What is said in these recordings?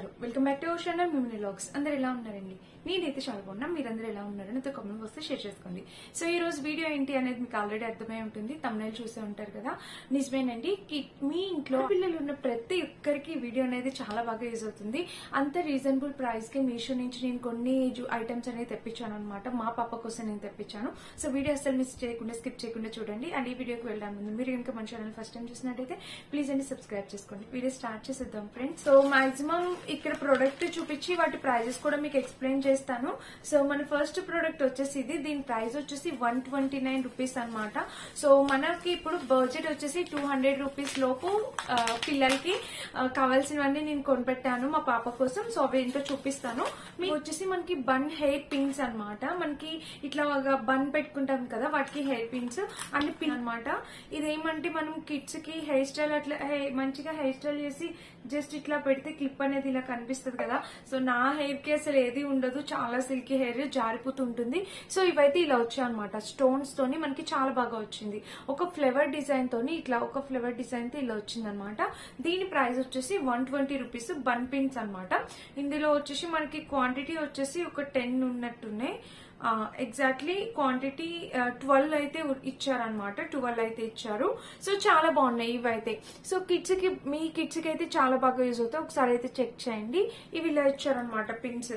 నమస్కారం welcome back to our channel మిమిని లాగ్స్ అందరు ఎలా ఉన్నారండి నేనైతే చాలా బాగున్నా మీరందరూ ఎలా ఉన్నారని నాతో కామెంట్ వస్తే షేర్ చేసుకోండి సో ఈ రోజు వీడియో ఏంటి అనేది మీకు ఆల్రెడీ అర్థమై ఉంటుంది తమిళ చూసే ఉంటారు కదా నిజమేనండి కి- మీ ఇంట్లో పిల్లలు ఉన్న ప్రతి ఒక్కరికి ఈ వీడియో అనేది చాలా బాగా యూజ్ అవుతుంది అంత రీజనబుల్ ప్రైస్ కి మీషో నుంచి నేను కొన్ని ఐటమ్స్ అనేది తెప్పించాను అనమాట మా పాప కోసం నేను తెప్పించాను సో వీడియో అసలు మిస్ చేయకుండా స్కిప్ చేయకుండా చూడండి అండ్ ఈ వీడియోకి వెళ్ళాను ముందు మీరు కనుక మన ఛానల్ ఫస్ట్ టైం చూసినట్టయితే ప్లీజ్ అండి సబ్స్క్రైబ్ చేసుకోండి వీడియో స్టార్ట్ చేసేద్దాం ఫ్రెండ్స్ సో మాక్సిమం ఇక్కడ ప్రొడక్ట్ చూపించి వాటి ప్రైజెస్ కూడా మీకు ఎక్స్ప్లెయిన్ చేస్తాను సో మన ఫస్ట్ ప్రోడక్ట్ వచ్చేసి ఇది దీని ప్రైస్ వచ్చేసి వన్ ట్వంటీ నైన్ రూపీస్ అనమాట సో మనకి ఇప్పుడు బడ్జెట్ వచ్చేసి టూ హండ్రెడ్ రూపీస్ లోపు ఆ, పిల్లలకి ఆ, కావాల్సినవన్నీ నేను కొనిపెట్టాను మా పాప కోసం సో అవి ఏంటో చూపిస్తాను మీకు వచ్చేసి మనకి బన్ హెయిర్ పిన్స్ అన్నమాట మనకి ఇట్లా ఒక బన్ పెట్టుకుంటాం కదా వాటికి హెయిర్ పిన్స్ అన్ని పిన్ అనమాట ఇదేమంటే మనం కిడ్స్ కి హెయిర్ స్టైల్ అట్లా హెయిర్- మంచిగా హెయిర్ స్టైల్ చేసి జస్ట్ ఇట్లా పెడితే క్లిప్ అనేది ఇలా కనిపిస్తుంది కదా సో నా హెయిర్ కి అసలు ఏది ఉండదు చాలా సిల్కీ హెయిర్ జారిపోతుంటుంది సో ఇవైతే ఇలా వచ్చాయి అనమాట స్టోన్స్ తోని మనకి చాలా బాగా వచ్చింది ఒక ఫ్లేవర్ డిజైన్ తోని ఇట్లా ఒక ఫ్లేవర్ డిజైన్ తో ఇలా వచ్చింది అనమాట దీని ప్రైస్ వచ్చేసి one twenty rupees bun pins అనమాట ఇందులో వచ్చేసి మనకి క్వాంటిటీ వచ్చేసి ఒక టెన్ ఉన్నట్టున్నాయి ఎగ్జాక్ట్లీ క్వాంటిటీ ట్వెల్వ్ అయితే ఇచ్చారనమాట ట్వెల్వ్ అయితే ఇచ్చారు సో చాలా బాగున్నాయి ఇవైతే సో కిడ్స్ కి మీ కిడ్స్ కి అయితే చాలా బాగా యూజ్ అవుతాయి ఒకసారి అయితే చెక్ చేయండి ఇవి ఇలా ఇచ్చారనమాట పిన్స్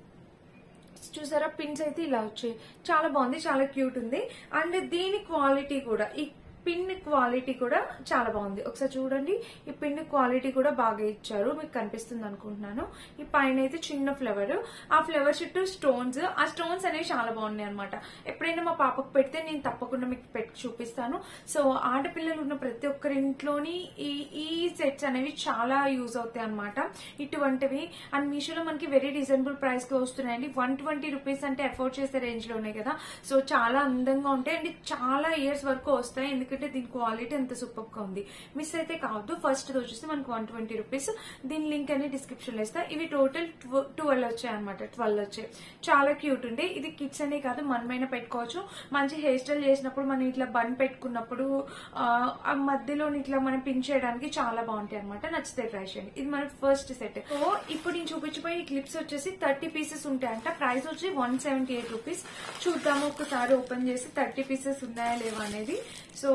చూసారా పిన్స్ అయితే ఇలా వచ్చాయి చాలా బాగుంది చాలా క్యూట్ ఉంది అండ్ దీని క్వాలిటీ కూడా ఈ పిన్ క్వాలిటీ కూడా చాలా బాగుంది ఒకసారి చూడండి ఈ పిన్ క్వాలిటీ కూడా బాగా ఇచ్చారు మీకు కనిపిస్తుంది అనుకుంటున్నాను ఈ పైన అయితే చిన్న ఫ్లవర్ ఆ ఫ్లవర్ చుట్టూ స్టోన్స్ ఆ స్టోన్స్ అనేవి చాలా బాగున్నాయి అనమాట ఎప్పుడైనా మా పాపకు పెడితే నేను తప్పకుండా మీకు పెట్టి చూపిస్తాను సో ఆడపిల్లలు ఉన్న ప్రతి ఒక్కరి ఇంట్లోని ఈ ఈ సెట్స్ అనేవి చాలా యూజ్ అవుతాయి అనమాట ఇటువంటివి అండ్ మీషోలో మనకి వెరీ రీజనబుల్ ప్రైస్ కి వస్తున్నాయండి వన్ ట్వంటీ రూపీస్ అంటే అఫోర్డ్ చేసే రేంజ్ లో ఉన్నాయి కదా సో చాలా అందంగా ఉంటాయి అండ్ చాలా ఇయర్స్ వరకు వస్తాయి ఎందుకంటే దీని క్వాలిటీ అంత సూపర్ గా ఉంది మిస్ అయితే కావద్దు ఫస్ట్ వచ్చేసి మనకు వన్ ట్వంటీ రూపీస్ దీని లింక్ అనేది డిస్క్రిప్షన్ లో ఇస్తా ఇవి టోటల్ ట్వెల్వ్ వచ్చాయి అనమాట ట్వెల్వ్ వచ్చాయి చాలా క్యూట్ ఉండే ఇది కిడ్స్ అనే కాదు మనమైనా పెట్టుకోవచ్చు మంచి హెయిర్ స్టైల్ చేసినప్పుడు మనం ఇట్లా బన్ పెట్టుకున్నప్పుడు ఆ, ఆ మధ్యలో ఇట్లా మనం పిన్ చేయడానికి చాలా బాగుంటాయి అనమాట నచ్చితే ట్రై చేయండి ఇది మన ఫస్ట్ సెట్ సో ఇప్పుడు నేను చూపించిపోయి ఈ క్లిప్స్ వచ్చేసి థర్టీ పీసెస్ ఉంటాయంట ప్రైస్ వచ్చి వన్ సెవెంటీ ఎయిట్ రూపీస్ చూద్దాము ఒకసారి ఓపెన్ చేసి థర్టీ పీసెస్ ఉన్నాయా లేవా అనేది సో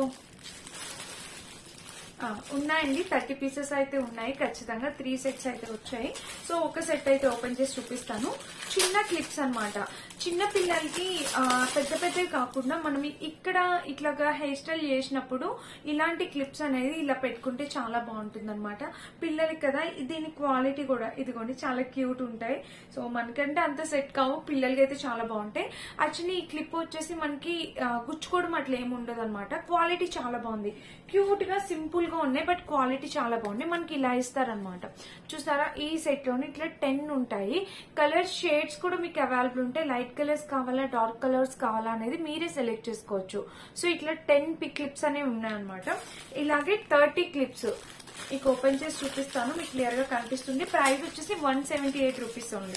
ఆ, ఉన్నాయండి థర్టీ పీసెస్ అయితే ఉన్నాయి ఖచ్చితంగా త్రీ సెట్స్ అయితే వచ్చాయి సో ఒక సెట్ అయితే ఓపెన్ చేసి చూపిస్తాను చిన్న క్లిప్స్ అన్నమాట చిన్న పిల్లలకి ఆ, పెద్ద పెద్దవి కాకుండా మనం ఇక్కడ ఇట్లాగా హెయిర్ స్టైల్ చేసినప్పుడు ఇలాంటి క్లిప్స్ అనేది ఇలా పెట్టుకుంటే చాలా బాగుంటుంది అనమాట పిల్లలకి కదా దీని క్వాలిటీ కూడా ఇదిగోండి చాలా క్యూట్ ఉంటాయి సో మనకంటే అంత సెట్ కావు పిల్లలకి అయితే చాలా బాగుంటాయి యాక్చువల్లీ ఈ క్లిప్ వచ్చేసి మనకి ఆ, గుచ్చుకోవడం అట్లా ఏమి ఉండదు అనమాట క్వాలిటీ చాలా బాగుంది క్యూట్ గా సింపుల్ గా ఉన్నాయి బట్ క్వాలిటీ చాలా బాగుంది మనకి ఇలా ఇస్తారనమాట చూసారా ఈ సెట్ లోని ఇట్లా టెన్ ఉంటాయి కలర్ షేడ్స్ కూడా మీకు అవైలబుల్ ఉంటాయి లైట్ కలర్స్ కావాలా డార్క్ కలర్స్ కావాలా అనేది మీరే సెలెక్ట్ చేసుకోవచ్చు సో ఇట్లా టెన్ పిక్ క్లిప్స్ అనేవి ఉన్నాయన్నమాట ఇలాగే థర్టీ క్లిప్స్ ఇక ఓపెన్ చేసి చూపిస్తాను మీకు క్లియర్ గా కనిపిస్తుంది ప్రైస్ వచ్చేసి వన్ సెవెంటీ ఎయిట్ రూపీస్ ఉంది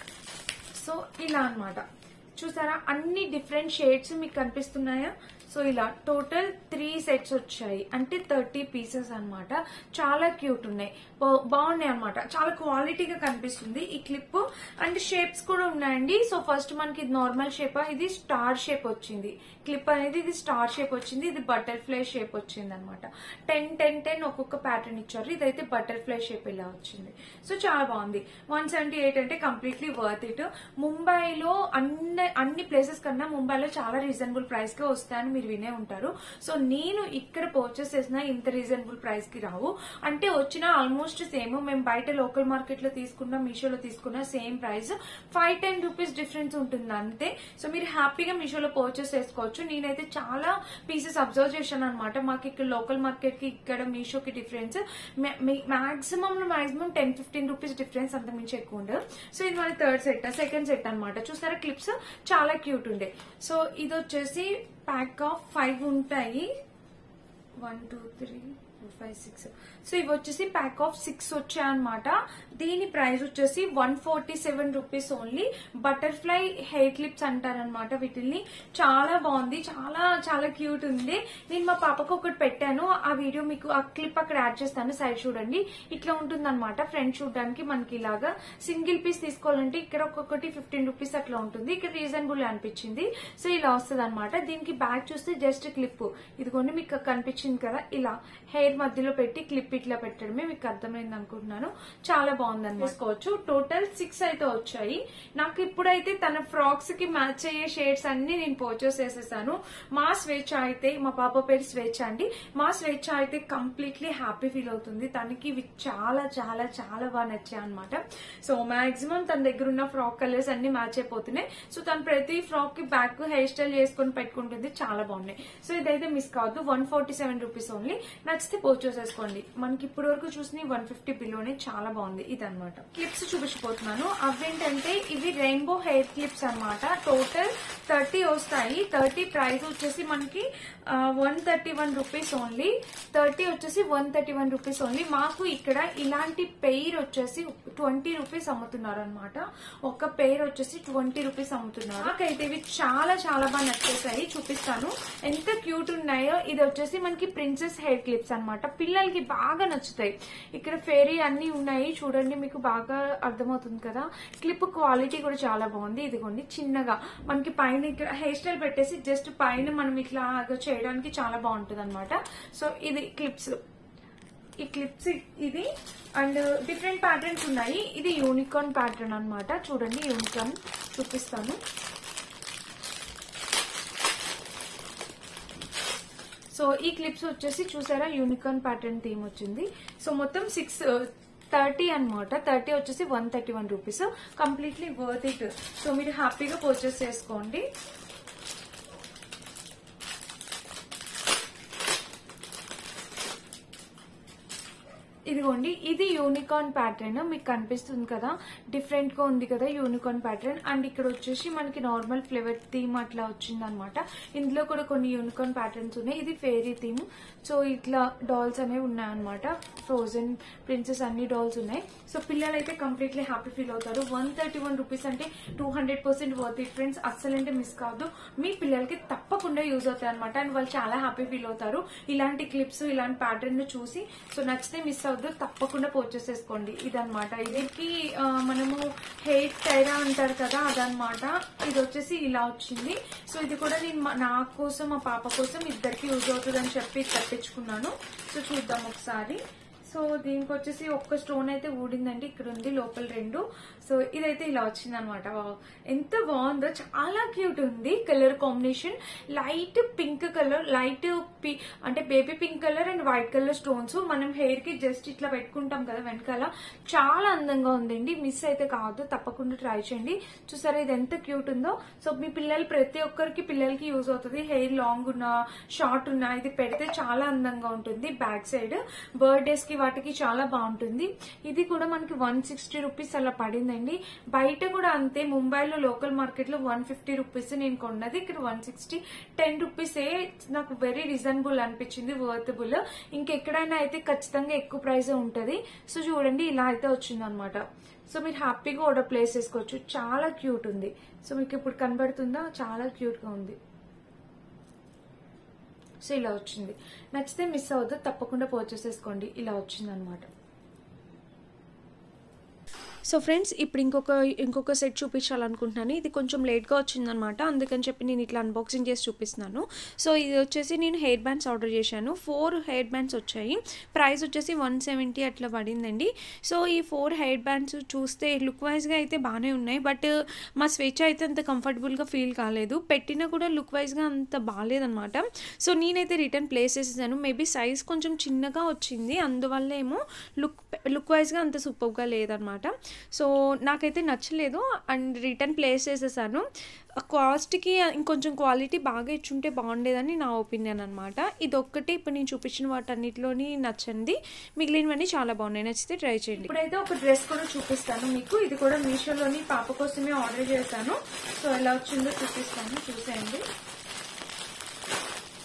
సో ఇలా అన్నమాట చూసారా అన్ని డిఫరెంట్ షేడ్స్ మీకు కనిపిస్తున్నాయా సో ఇలా టోటల్ త్రీ సెట్స్ వచ్చాయి అంటే థర్టీ పీసెస్ అన్నమాట చాలా క్యూట్ ఉన్నాయి బా- బాగున్నాయి అన్నమాట చాలా క్వాలిటీగా కనిపిస్తుంది ఈ క్లిప్ అండ్ షేప్స్ కూడా ఉన్నాయండి సో ఫస్ట్ మనకి ఇది నార్మల్ షేప్ ఇది స్టార్ షేప్ వచ్చింది క్లిప్ అనేది ఇది స్టార్ షేప్ వచ్చింది ఇది బటర్ఫ్లై షేప్ వచ్చింది అనమాట టెన్ టెన్ టెన్ ఒక్కొక్క ప్యాటర్న్ ఇచ్చారు ఇదైతే బటర్ఫ్లై షేప్ ఇలా వచ్చింది సో చాలా బాగుంది వన్ సెవెంటీ ఎయిట్ అంటే కంప్లీట్లీ వర్త్ ఇట్ ముంబైలో అన్ని అన్ని ప్లేసెస్ కన్నా ముంబైలో చాలా రీజనబుల్ ప్రైస్ కి వస్తాయని మీరు వినే ఉంటారు సో నేను ఇక్కడ పర్చేస్ చేసిన ఇంత రీజనబుల్ ప్రైస్ కి రావు అంటే వచ్చిన ఆల్మోస్ట్ సేమ్ మేము బయట లోకల్ మార్కెట్ లో తీసుకున్న మీషోలో తీసుకున్న same price five ten rupees difference ఉంటుంది అంతే సో మీరు హ్యాపీగా మీషోలో పర్చేస్ చేసుకోవచ్చు నేనైతే చాలా పీసెస్ అబ్జర్వ్ చేశాను అనమాట మాకు ఇక్కడ లోకల్ మార్కెట్ కి ఇక్కడ మీషోకి డిఫరెన్స్ మాక్సిమం లో maximum ten fifteen rupees difference అంత మించి ఎక్కువ ఉండదు సో ఇది మన థర్డ్ సెట్ సెకండ్ సెట్ అన్నమాట చూసారా క్లిప్స్ చాలా క్యూట్ ఉండే సో ఇది వచ్చేసి ప్యాక్ ఆఫ్ ఫైవ్ ఉంటాయి one two three four five six so ఇవి వచ్చేసి ప్యాక్ ఆఫ్ సిక్స్ వచ్చాయన్నమాట దీని ప్రైస్ వచ్చేసి one forty seven rupees only butterfly hair clips అంటారనమాట వీటిని చాలా బాగుంది చాలా చాలా క్యూట్ ఉంది నేను మా పాపకు ఒకటి పెట్టాను ఆ వీడియో మీకు ఆ క్లిప్ అక్కడ యాడ్ చేస్తాను సైడ్ చూడండి ఇట్లా ఉంటుంది అనమాట ఫ్రంట్ చూడడానికి మనకి ఇలాగా సింగిల్ పీస్ తీసుకోవాలంటే ఇక్కడ ఒక్కొక్కటి ఫిఫ్టీన్ రూపీస్ అట్లా ఉంటుంది ఇక్కడ రీజనబుల్ అనిపించింది సో ఇలా వస్తుంది అనమాట దీనికి బ్యాక్ చూస్తే జస్ట్ క్లిప్ ఇదిగోండి మీకు కనిపించింది కదా ఇలా హెయిర్ మధ్యలో పెట్టి క్లిప్ ఇట్లా పెట్టడమే మీకు అర్థమైంది అనుకుంటున్నాను చాలా బాగుందని తీసుకోవచ్చు టోటల్ సిక్స్ అయితే వచ్చాయి నాకు ఇప్పుడైతే తన ఫ్రాక్స్ కి మ్యాచ్ అయ్యే షేడ్స్ అన్ని నేను పర్చేస్ చేసేసాను మా స్వేచ్ఛ అయితే మా పాప పేరు స్వేచ్ఛ అండి మా స్వేచ్ఛ అయితే కంప్లీట్లీ హ్యాపీ ఫీల్ అవుతుంది తనకి ఇవి చాలా చాలా చాలా బాగా నచ్చాయి అనమాట సో మాక్సిమం తన దగ్గర ఉన్న ఫ్రాక్ కలర్స్ అన్ని మ్యాచ్ అయిపోతున్నాయి సో తను ప్రతి ఫ్రాక్ కి బ్యాక్ హెయిర్ స్టైల్ చేసుకుని పెట్టుకుంటుంది చాలా బాగున్నాయి సో ఇదైతే మిస్ కావద్దు one forty seven rupees only నచ్చితే పర్చేస్ చేసుకోండి మనకి ఇప్పటి వరకు చూసిన వన్ ఫిఫ్టీ బిలోనే చాలా బాగుంది ఇది అనమాట క్లిప్స్ చూపించిపోతున్నాను అవేంటంటే ఇవి రెయిన్బో హెయిర్ క్లిప్స్ అన్నమాట టోటల్ థర్టీ వస్తాయి థర్టీ ప్రైస్ వచ్చేసి మనకి one thirty one rupees only thirty వచ్చేసి one thirty one rupees only మాకు ఇక్కడ ఇలాంటి పెయిర్ వచ్చేసి ట్వంటీ రూపీస్ అమ్ముతున్నారు అనమాట ఒక పెయిర్ వచ్చేసి ట్వంటీ రూపీస్ అమ్ముతున్నారు నాకైతే ఇవి చాలా చాలా బాగా నచ్చేసాయి చూపిస్తాను ఎంత క్యూట్ ఉన్నాయో ఇది వచ్చేసి మనకి ప్రిన్సెస్ హెయిర్ క్లిప్స్ అన్నమాట పిల్లలకి బాగా నచ్చుతాయి ఇక్కడ ఫేరీ అన్ని ఉన్నాయి చూడండి మీకు బాగా అర్థమవుతుంది కదా క్లిప్ క్వాలిటీ కూడా చాలా బాగుంది ఇదిగోండి చిన్నగా మనకి పైన ఇక్కడ హెయిర్ స్టైల్ పెట్టేసి జస్ట్ పైన మనం ఇట్లా చేయడానికి చాలా బాగుంటుంది అనమాట సో ఇది క్లిప్స్ ఈ క్లిప్స్ ఇది అండ్ డిఫరెంట్ ప్యాటర్న్స్ ఉన్నాయి ఇది యూనికార్న్ ప్యాటర్న్ అన్నమాట చూడండి యూనికార్న్ చూపిస్తాను సో ఈ క్లిప్స్ వచ్చేసి చూసారా యూనికార్న్ ప్యాటర్న్ థీమ్ వచ్చింది సో మొత్తం సిక్స్ థర్టీ అనమాట థర్టీ వచ్చేసి one thirty one rupees completely worth it so మీరు హ్యాపీగా పర్చేస్ చేసుకోండి ఇదిగోండి ఇది యూనికార్న్ ప్యాటర్న్ మీకు కనిపిస్తుంది కదా డిఫరెంట్ గా ఉంది కదా యూనికార్న్ ప్యాటర్న్ అండ్ ఇక్కడ వచ్చేసి మనకి నార్మల్ ఫ్లేవర్ థీమ్ అట్లా వచ్చింది అనమాట ఇందులో కూడా కొన్ని యూనికార్న్ ప్యాటర్న్స్ ఉన్నాయి ఇది ఫేరీ థీమ్ సో ఇట్లా డాల్స్ అనేవి ఉన్నాయన్నమాట ఫ్రోజన్ ప్రిన్సెస్ అన్ని డాల్స్ ఉన్నాయి సో పిల్లలు అయితే కంప్లీట్లీ హ్యాపీ ఫీల్ అవుతారు వన్ థర్టీ వన్ రూపీస్ అంటే two hundred percent worth it friends అస్సలంటే మిస్ కావద్దు మీ పిల్లలకి తప్పకుండా యూజ్ అవుతాయి అనమాట అండ్ వాళ్ళు చాలా హ్యాపీ ఫీల్ అవుతారు ఇలాంటి క్లిప్స్ ఇలాంటి ప్యాటర్న్ చూసి సో నచ్చితే మిస్ అవద్దు తప్పకుండా పర్చేస్ చేసుకోండి ఇదనమాట ఇదికి ఆ, మనము హెయిర్ టైరా అంటారు కదా అదనమాట ఇది వచ్చేసి ఇలా వచ్చింది సో ఇది కూడా నేను మా- నా కోసం మా పాప కోసం ఇద్దరికి యూజ్ అవుతుంది అని చెప్పి ఇది తెప్పించుకున్నాను సో చూద్దాం ఒకసారి సో దీనికి వచ్చేసి ఒక్క స్టోన్ అయితే ఊడిందండి ఇక్కడ ఉంది లోపల రెండు సో ఇదైతే ఇలా వచ్చింది అనమాట ఎంత బాగుందో చాలా క్యూట్ ఉంది colour combination light pink colour light అంటే baby pink colour and white colour stones మనం హెయిర్ కి జస్ట్ ఇట్లా పెట్టుకుంటాం కదా వెనకాల చాలా అందంగా ఉందండి మిస్ అయితే కావద్దు తప్పకుండా ట్రై చేయండి చూసారా ఇది ఎంత క్యూట్ ఉందో సో మీ పిల్లలు ప్రతి ఒక్కరికి పిల్లలకి యూజ్ అవుతుంది హెయిర్ లాంగ్ ఉన్న షార్ట్ ఉన్న ఇది పెడితే చాలా అందంగా ఉంటుంది బ్యాక్ సైడ్ బర్త్డేస్ కి వాటికి చాలా బాగుంటుంది ఇది కూడా మనకి వన్ సిక్స్టీ రూపీస్ అలా పడిందండి బయట కూడా అంతే ముంబైలో లోకల్ మార్కెట్ లో వన్ ఫిఫ్టీ రూపీస్ నేను కొన్నది ఇక్కడ వన్ సిక్స్టీ టెన్ రూపీసే నాకు వెరీ రీజనబుల్ అనిపించింది వర్తబుల్ ఇంకెక్కడైనా అయితే ఖచ్చితంగా ఎక్కువ ప్రైస్ ఉంటది సో చూడండి ఇలా అయితే వచ్చింది అనమాట సో మీరు హ్యాపీగా ఆర్డర్ ప్లేస్ చేసుకోవచ్చు చాలా క్యూట్ ఉంది సో మీకు ఇప్పుడు కనబడుతుందా చాలా క్యూట్ గా ఉంది సో ఇలా వచ్చింది నచ్చితే మిస్ అవ్వద్దు తప్పకుండా పర్చేస్ చేసుకోండి ఇలా వచ్చింది అనమాట సో ఫ్రెండ్స్ ఇప్పుడు ఇంకొక ఇంకొక సెట్ చూపించాలనుకుంటున్నాను ఇది కొంచెం లేట్గా వచ్చిందనమాట అందుకని చెప్పి నేను ఇట్లా అన్బాక్సింగ్ చేసి చూపిస్తున్నాను సో ఇది వచ్చేసి నేను హెయిర్ బ్యాండ్స్ ఆర్డర్ చేశాను ఫోర్ హెయిర్ బ్యాండ్స్ వచ్చాయి ప్రైస్ వచ్చేసి వన్ సెవెంటీ అట్లా పడిందండి సో ఈ ఫోర్ హెయిర్ బ్యాండ్స్ చూస్తే లుక్ వైజ్గా అయితే బాగానే ఉన్నాయి బట్ మా స్వేచ్ఛ అయితే అంత కంఫర్టబుల్గా ఫీల్ కాలేదు పెట్టినా కూడా లుక్ వైజ్గా అంత బాగాలేదనమాట సో నేనైతే రిటర్న్ ప్లేస్ చేసేసాను మేబీ సైజ్ కొంచెం చిన్నగా వచ్చింది అందువల్ల ఏమో లుక్ లుక్ వైజ్గా అంత సూపర్గా లేదనమాట సో నాకైతే నచ్చలేదు అండ్ రిటర్న్ ప్లేస్ చేసేసాను కాస్ట్కి ఇంకొంచెం క్వాలిటీ బాగా ఇచ్చుంటే బాగుండేదని నా ఒపీనియన్ అనమాట ఇది ఒక్కటే ఇప్పుడు నేను చూపించిన వాటన్నిటిలోని నచ్చంది మిగిలినవన్నీ చాలా బాగున్నాయి నచ్చితే ట్రై చేయండి ఇప్పుడైతే ఒక డ్రెస్ కూడా చూపిస్తాను మీకు ఇది కూడా మీషోలోని పాప కోసమే ఆర్డర్ చేశాను సో ఎలా వచ్చిందో చూపిస్తాను చూసేయండి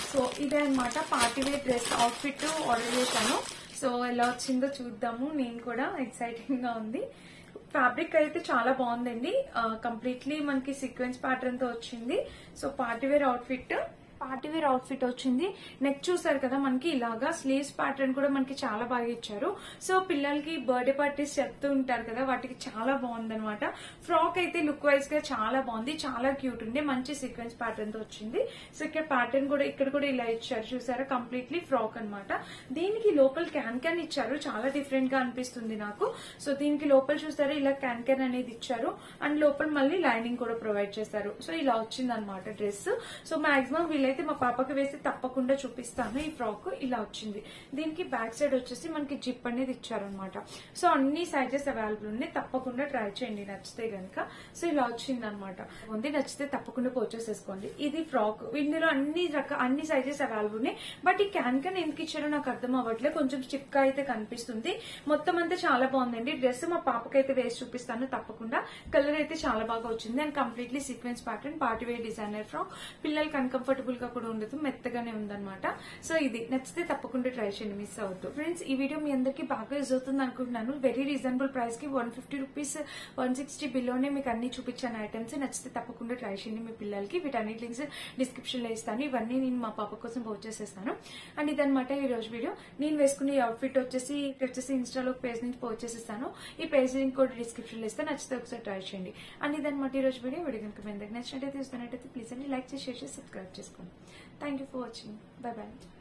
సో ఇదే అనమాట party wear dress outfit order చేశాను సో ఎలా వచ్చిందో చూద్దాము నేను కూడా ఎక్సైటింగ్ గా ఉంది ఫ్యాబ్రిక్ అయితే చాలా బాగుందండి కంప్లీట్లీ మనకి సీక్వెన్స్ ప్యాటర్న్ తో వచ్చింది so party wear outfit party wear outfit వచ్చింది నెక్ చూసారు కదా మనకి ఇలాగా స్లీవ్స్ ప్యాటర్న్ కూడా మనకి చాలా బాగా ఇచ్చారు సో పిల్లలకి బర్త్డే పార్టీస్ చెప్తూ ఉంటారు కదా వాటికి చాలా బాగుంది అనమాట ఫ్రాక్ అయితే లుక్ వైజ్ గా చాలా బాగుంది చాలా క్యూట్ ఉంది మంచి సీక్వెన్స్ ప్యాటర్న్ తో వచ్చింది సో ఇక్కడ ప్యాటర్న్ కూడా ఇక్కడ కూడా ఇలా ఇచ్చారు చూసారా కంప్లీట్లీ ఫ్రాక్ అన్నమాట దీనికి లోపల క్యాన్ క్యాన్ ఇచ్చారు చాలా డిఫరెంట్ గా అనిపిస్తుంది నాకు సో దీనికి లోపల చూసారా ఇలా క్యాన్ క్యాన్ అనేది ఇచ్చారు అండ్ లోపల మళ్ళీ లైనింగ్ కూడా ప్రొవైడ్ చేశారు సో ఇలా వచ్చింది అనమాట డ్రెస్ సో మాక్సిమం వీళ్ళైతే మా పాపకి వేసి తప్పకుండా చూపిస్తాను ఈ ఫ్రాక్ ఇలా వచ్చింది దీనికి బ్యాక్ సైడ్ వచ్చేసి మనకి జిప్ అనేది ఇచ్చారనమాట సో అన్ని సైజెస్ అవైలబుల్ ఉన్నాయి తప్పకుండా ట్రై చేయండి నచ్చితే గనుక సో ఇలా వచ్చింది అనమాట ఉంది నచ్చితే తప్పకుండా పర్చేస్ చేసుకోండి ఇది ఫ్రాక్ ఇందులో అన్ని రక అన్ని సైజెస్ అవైలబుల్ ఉన్నాయి బట్ ఈ క్యాన్ క్యాన్ ఎందుకు ఇచ్చారో నాకు అర్థం అవ్వట్లేదు కొంచెం చిప్కా అయితే కనిపిస్తుంది మొత్తం అంతా చాలా బాగుందండి డ్రెస్ మా పాపకైతే వేసి చూపిస్తాను తప్పకుండా కలర్ అయితే చాలా బాగా వచ్చింది and completely sequence pattern party wear designer frock పిల్లలకి అన్కంఫర్టబుల్ గా కూడా ఉండదు మెత్తగానే ఉందన్నమాట సో ఇది నచ్చితే తప్పకుండా ట్రై చేయండి మిస్ అవద్దు ఫ్రెండ్స్ ఈ వీడియో మీ అందరికీ బాగా యూజ్ అవుతుంది అనుకుంటున్నాను వెరీ రీజనబుల్ ప్రైస్ కి one fifty rupees one sixty బిలోనే మీకు అన్ని చూపించాను ఐటమ్స్ నచ్చితే తప్పకుండా ట్రై చేయండి మీ పిల్లలకి వీటన్నిటి లింక్స్ డిస్క్రిప్షన్ లో ఇస్తాను ఇవన్నీ నేను మా పాప కోసం పోస్ట్ చేసేస్తాను అండ్ ఇదనమాట ఈ రోజు వీడియో నేను వేసుకునే అవుట్ఫిట్ వచ్చేసి ఇక్కడ వచ్చేసి ఇన్స్టాలో పేజ్ నుంచి పోస్ట్ చేసేస్తాను ఈ పేజ్ లింక్ కూడా డిస్క్రిప్షన్ లో ఇస్తే నచ్చితే ఒకసారి ట్రై చేయండి అండ్ ఇదనమాట ఈ రోజు వీడియో వీడియో కనుక మీ అందరికి నచ్చినట్టయితే చూస్తున్నట్టయితే ప్లీజ్ అండి లైక్ చేసి షేర్ చేసి సబ్స్క్రైబ్ చేసుకోండి thank you for watching bye bye